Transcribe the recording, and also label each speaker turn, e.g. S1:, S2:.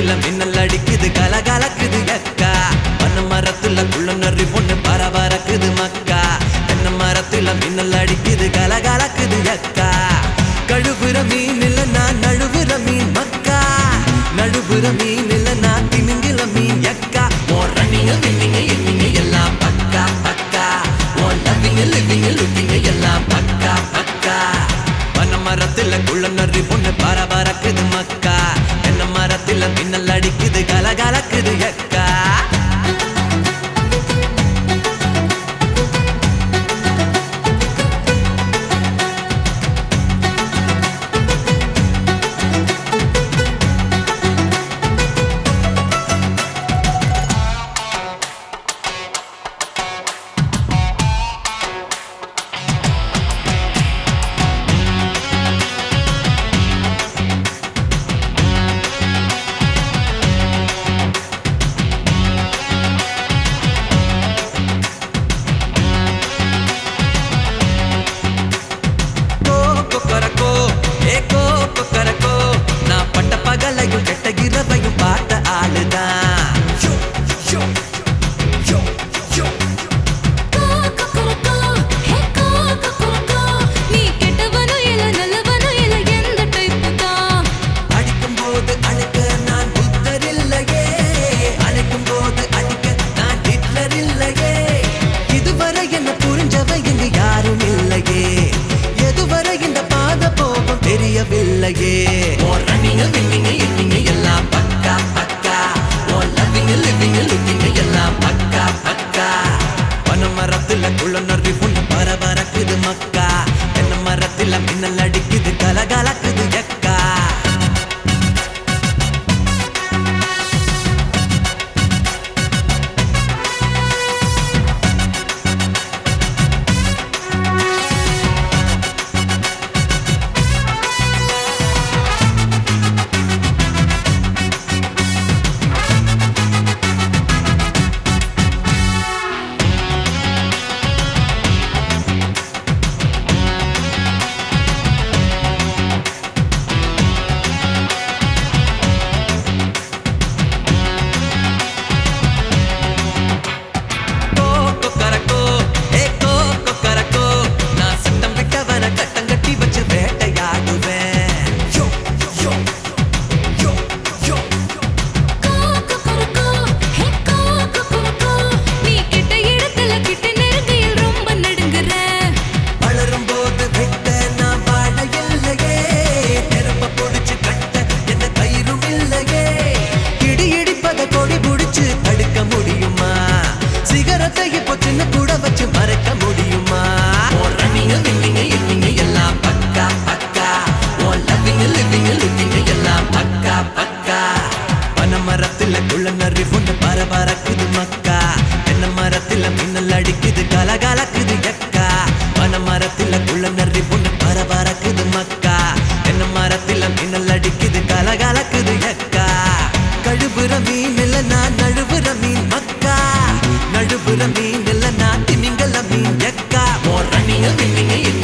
S1: மரத்துல மின்னல் அடிக்குது கலகலக்குது அக்கா பன மரத்துல குள்ள நரி பொண்ணு பரபரக்குது மக்கா தென்னை மரத்துல மின்னல் அடிக்குது கலகலக்குது அக்கா கழுவுற மீன் இல்ல நான் நழுவுற மீன் மக்கா நழுவுற மீன் இல்ல நான் திமிங்கில மீன் எக்கா ஓ ரன்னிங்க வின்னிங்க எண்ணிங்க எல்லாம் பக்கா பக்கா ஓ லவ்விங்க லிவிங்க லுக்கிங்க எல்லாம் பக்கா பக்கா பன மரத்துல குள்ள நரி பொண்ணு பரபரக்குது மக்கா தென்னை மரத்துல மின்னல் அடிக்குது கலகலக்குது எக்கா கோ கொக்கரக்கோ ஏ கோ கொக்கரக்கோ நான் பட்ட பகலையும் கெட்ட இரவையும் பார்த்த ஆளுதான் யோ, யோ, யோ, யோ, யோ.
S2: கொக்கரக்கோ ஹே கொக்கரக்கோ நீ கெட்டவனோ இல்ல நல்லவனோ இல்ல எந்த டைப் தான்
S1: அடிக்கும் போது அழுக்க நான் புத்தர் இல்லையே அழைக்கும் போது அடிக்க நான் ஹிட்லர் இல்லையே இதுவரை என்ன புரிஞ்சவ இங்கு யாரும் இல்லையே எதுவரை இந்த பாத போகும் தெரியவில்லையே ஓ ரன்னிங்க வின்னிங்க இன்னிங்க எல்லாம் பக்கா பக்கா ஓ லவ்விங்க லிவிங்க லுக்கிங்க எல்லாம் பக்கா பக்கா பன மரத்துல குள்ள நொறி புண்ணு பரபரக்குது மக்கா தென்னை மரத்துல மின்னல் அடிக்குது கலகலக்குது எக்கா கோ கொக்கரக்கோ ஏ கோ கொக்கரக்கோ நான் சட்டம் விட்டவன கட்டம் கட்டி வச்சு வேட்டையாடுவேன் யோ யோ யோ யோ
S2: கொக்கரக்கோ ஹே கொக்கரக்கோ நீ கிட்ட இடத்துல கிட்ட நெருங்கையில் ரொம்ப நடுங்குற
S1: வளரும் போது விட்ட நான் வாழ இல்லையே நெருப்ப பொடிச்சு கட்ட எந்த கயிறும் இல்லையே இடி இடிப்பத கொடி புடிச்சு தடுக்க முடியுமா சிகரத்தை இப்போ சின்ன கூட வச்சு மறைக்க முடியுமா ஓ ரன்னிங்க வின்னிங்க இன்னிங்க எல்லாம் பக்கா பக்கா ஓ லவ்விங்க லிவிங்க லுக்கிங்க எல்லாம் பக்கா பக்கா பன மரத்துல குள்ள நரி பொண்ணு பரபரக்குது மக்கா தென்னை மரத்துல மின்னல் அடிக்குது கலகலக்குது எக்கா பன மரத்துல குள்ள நரி பொண்ணு பரபரக்குது மக்கா தென்னை மரத்துல மின்னல் அடிக்குது கலகலக்குது எக்கா கழுவுற மீன் இல்ல நான் நழுவுற மீன் மக்கா நழுவுற மீன் இல்ல நான் திமிங்கல மீன் எக்கா ஓ ரன்னிங்க வின்னிங்க